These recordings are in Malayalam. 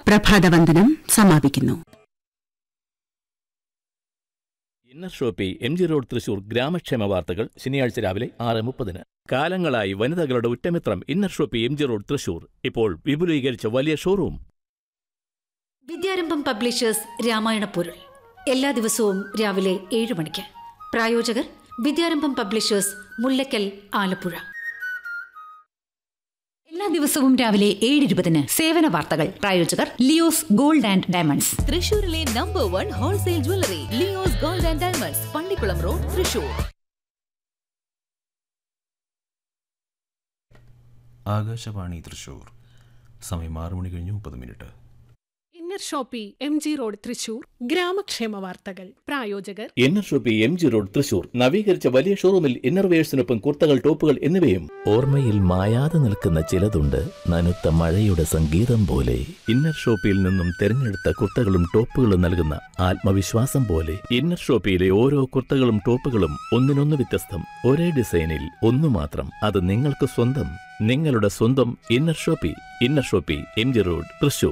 പ്രഭാതവന്ദനം സമാപിക്കുന്നു inner shoppy M G road Thrissur ഗ്രാമക്ഷേമ വാർത്തകൾ ശനിയാഴ്ച രാവിലെ ആറ് മുപ്പതിന് കാലങ്ങളായി വനിതകളുടെ ഉറ്റമിത്രം inner shoppy M G road Thrissur ഇപ്പോൾ വിപുലീകരിച്ച വലിയ ഷോറൂം വിദ്യാരംഭം പബ്ലിഷേഴ്സ് രാമായണ പൊരുൾ എല്ലാ ദിവസവും രാവിലെ ഏഴ് മണിക്ക് പ്രായോജകർ വിദ്യാരംഭം പബ്ലിഷേഴ്സ് മുല്ലക്കൽ ആലപ്പുഴ എല്ലാ ദിവസവും രാവിലെ ഏഴ് ഇരുപതിന് സേവന വാർത്തകൾ പ്രായോജകർ ലിയോസ് ഗോൾഡ് ആൻഡ് ഡയമണ്ട്സ് തൃശൂരിലെ number one wholesale jewellery Leo's gold and diamonds Pallikkulam road Thrissur Akashvani Thrissur സമയം ആറ് മണി കഴിഞ്ഞ് മുപ്പത് minute inner shoppy M G road Thrissur ഗ്രാമക്ഷേമ വാർത്തകൾ പ്രായോജകർ inner shoppy M G road Thrissur നവീകരിച്ച വലിയ ഷോറൂമിൽ ഇന്നർവേഴ്സിനൊപ്പം കുർത്തകൾ ടോപ്പുകൾ എന്നിവയും ഓർമ്മയിൽ മായാതെ നിൽക്കുന്ന ചിലതുണ്ട് നനുത്ത മഴയുടെ സംഗീതം പോലെ ഇന്നർ ഷോപ്പിയിൽ നിന്നും തിരഞ്ഞെടുത്ത കുർത്തകളും ടോപ്പുകളും നൽകുന്ന ആത്മവിശ്വാസം പോലെ ഇന്നർ ഷോപ്പിയിലെ ഓരോ കുർത്തകളും ടോപ്പുകളും ഒന്നിനൊന്ന് വ്യത്യസ്തം ഒരേ ഡിസൈനിൽ ഒന്നു മാത്രം അത് നിങ്ങൾക്ക് സ്വന്തം നിങ്ങളുടെ സ്വന്തം inner shoppy inner shoppy M G road Thrissur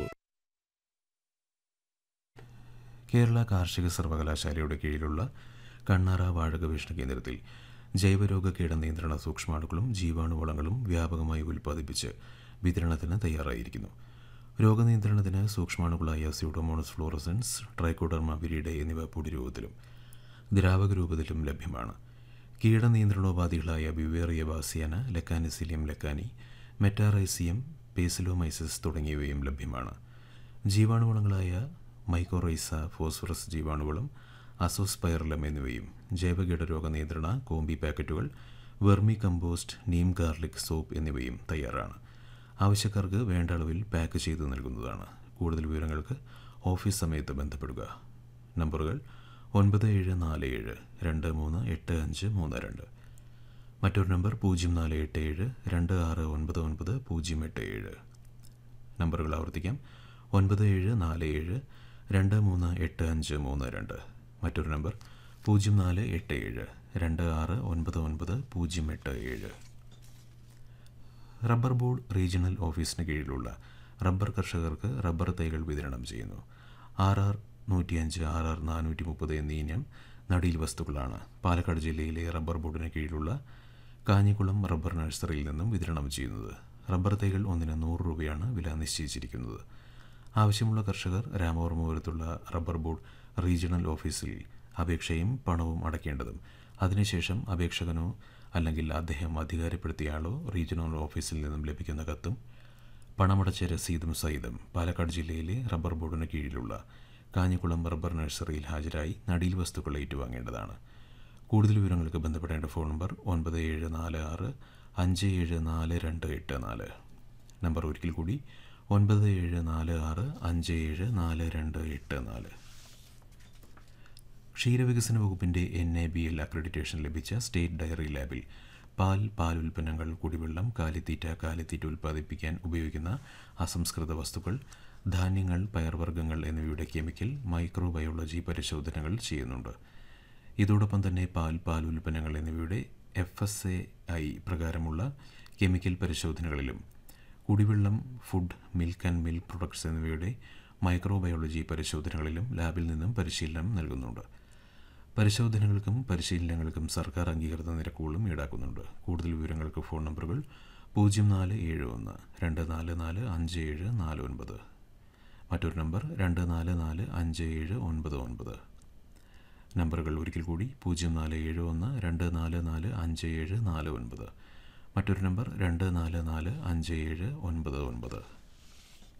Kerala കാർഷിക സർവകലാശാലയുടെ കീഴിലുള്ള കണ്ണാറ വാഴ ഗവേഷണ കേന്ദ്രത്തിൽ ജൈവരോഗ കീട നിയന്ത്രണ സൂക്ഷ്മാണുക്കളും ജീവാണുവളങ്ങളും വ്യാപകമായി ഉൽപ്പാദിപ്പിച്ച് വിതരണത്തിന് തയ്യാറായിരിക്കുന്നു രോഗനിയന്ത്രണത്തിന് സൂക്ഷ്മാണുക്കളായ സ്യൂഡോമോണസ് ഫ്ലോറസൻസ് ട്രൈക്കോഡർമ വിരിഡെ എന്നിവ പൊടിരൂപത്തിലും ദ്രാവക രൂപത്തിലും ലഭ്യമാണ് കീടനിയന്ത്രണോപാധികളായ beauveria bassiana lecanicillium lecanii metarhizium paecilomyces തുടങ്ങിയവയും ലഭ്യമാണ് ജീവാണുവളങ്ങളായ മൈക്കോറൈസ ഫോസ്ഫറസ് ജീവാണുവളം അസോസ്പൈറലം എന്നിവയും ജൈവകീടരോഗ നിയന്ത്രണ കോമ്പി പാക്കറ്റുകൾ vermi compost neem garlic soap എന്നിവയും തയ്യാറാണ് ആവശ്യക്കാർക്ക് വേണ്ട അളവിൽ പാക്ക് ചെയ്ത് നൽകുന്നതാണ് കൂടുതൽ വിവരങ്ങൾക്ക് ഓഫീസ് സമയത്ത് ബന്ധപ്പെടുക നമ്പറുകൾ ഒൻപത് ഏഴ് നാല് ഏഴ് രണ്ട് മൂന്ന് എട്ട് അഞ്ച് മൂന്ന് രണ്ട് മറ്റൊരു നമ്പർ പൂജ്യം നാല് എട്ട് ഏഴ് രണ്ട് ആറ് ഒൻപത് ഒൻപത് പൂജ്യം എട്ട് ഏഴ് നമ്പറുകൾ ആവർത്തിക്കാം ഒൻപത് ഏഴ് നാല് ഏഴ് രണ്ട് മൂന്ന് എട്ട് അഞ്ച് മൂന്ന് രണ്ട് മറ്റൊരു നമ്പർ പൂജ്യം നാല് എട്ട് ഏഴ് രണ്ട് ആറ് ഒൻപത് ഒൻപത് പൂജ്യം എട്ട് ഏഴ് റബ്ബർ ബോർഡ് റീജിയണൽ ഓഫീസിന് കീഴിലുള്ള റബ്ബർ കർഷകർക്ക് റബ്ബർ തൈകൾ വിതരണം ചെയ്യുന്നു ആർ ആർ നൂറ്റിയഞ്ച് ആർ ആർ നാനൂറ്റി മുപ്പത് എന്നീ ഇനം നടീൽ വസ്തുക്കളാണ് പാലക്കാട് ജില്ലയിലെ റബ്ബർ ബോർഡിന് കീഴിലുള്ള കാഞ്ഞിക്കുളം റബ്ബർ നഴ്സറിയിൽ നിന്നും വിതരണം ചെയ്യുന്നത് റബ്ബർ തൈകൾ ഒന്നിന് നൂറ് രൂപയാണ് വില നിശ്ചയിച്ചിരിക്കുന്നത് ആവശ്യമുള്ള കർഷകർ രാമവർമ്മപുരത്തുള്ള റബ്ബർ ബോർഡ് റീജിയണൽ ഓഫീസിൽ അപേക്ഷയും പണവും അടയ്ക്കേണ്ടതും അതിനുശേഷം അപേക്ഷകനോ അല്ലെങ്കിൽ അദ്ദേഹം അധികാരപ്പെടുത്തിയ ആളോ റീജിയണൽ ഓഫീസിൽ നിന്നും ലഭിക്കുന്ന കത്തും പണമടച്ച രസീതും സഹിതം പാലക്കാട് ജില്ലയിലെ റബ്ബർ ബോർഡിന് കീഴിലുള്ള കാഞ്ഞിക്കുളം റബ്ബർ നഴ്സറിയിൽ ഹാജരായി നടീൽ വസ്തുക്കൾ ഏറ്റുവാങ്ങേണ്ടതാണ് കൂടുതൽ വിവരങ്ങൾക്ക് ബന്ധപ്പെടേണ്ട ഫോൺ നമ്പർ ഒൻപത് ഏഴ് നാല് ആറ് അഞ്ച് ഏഴ് നാല് രണ്ട് എട്ട് നാല് നമ്പർ ഒരിക്കൽ കൂടി ഒൻപത് ഏഴ് നാല് ആറ് അഞ്ച് ഏഴ് നാല് രണ്ട് എട്ട് നാല് ക്ഷീരവികസന വകുപ്പിൻ്റെ N A B L accreditation ലഭിച്ച സ്റ്റേറ്റ് ഡയറി ലാബിൽ പാൽ പാൽ ഉൽപ്പന്നങ്ങൾ കുടിവെള്ളം കാലിത്തീറ്റ കാലിത്തീറ്റ ഉൽപ്പാദിപ്പിക്കാൻ ഉപയോഗിക്കുന്ന അസംസ്കൃത വസ്തുക്കൾ ധാന്യങ്ങൾ പയർവർഗ്ഗങ്ങൾ എന്നിവയുടെ കെമിക്കൽ മൈക്രോബയോളജി പരിശോധനകൾ ചെയ്യുന്നുണ്ട് ഇതോടൊപ്പം തന്നെ പാൽ പാൽ ഉൽപ്പന്നങ്ങൾ എന്നിവയുടെ എഫ് എസ് എ ഐ പ്രകാരമുള്ള കെമിക്കൽ പരിശോധനകളിലും കുടിവെള്ളം food milk and milk products എന്നിവയുടെ മൈക്രോബയോളജി പരിശോധനകളിലും ലാബിൽ നിന്നും പരിശീലനം നൽകുന്നുണ്ട് പരിശോധനകൾക്കും പരിശീലനങ്ങൾക്കും സർക്കാർ അംഗീകൃത നിരക്കുകളും ഈടാക്കുന്നുണ്ട് കൂടുതൽ വിവരങ്ങൾക്ക് ഫോൺ നമ്പറുകൾ പൂജ്യം നാല് ഏഴ് ഒന്ന് രണ്ട് നാല് നാല് അഞ്ച് ഏഴ് നാല് ഒൻപത് മറ്റൊരു നമ്പർ രണ്ട് നാല് നാല് അഞ്ച് ഏഴ് ഒൻപത് ഒൻപത് നമ്പറുകൾ ഒരിക്കൽ കൂടി പൂജ്യം നാല് ഏഴ് ഒന്ന് രണ്ട് നാല് നാല് അഞ്ച് ഏഴ് നാല് ഒൻപത് മറ്റൊരു നമ്പർ രണ്ട് നാല് നാല് അഞ്ച് ഏഴ് ഒൻപത് ഒൻപത്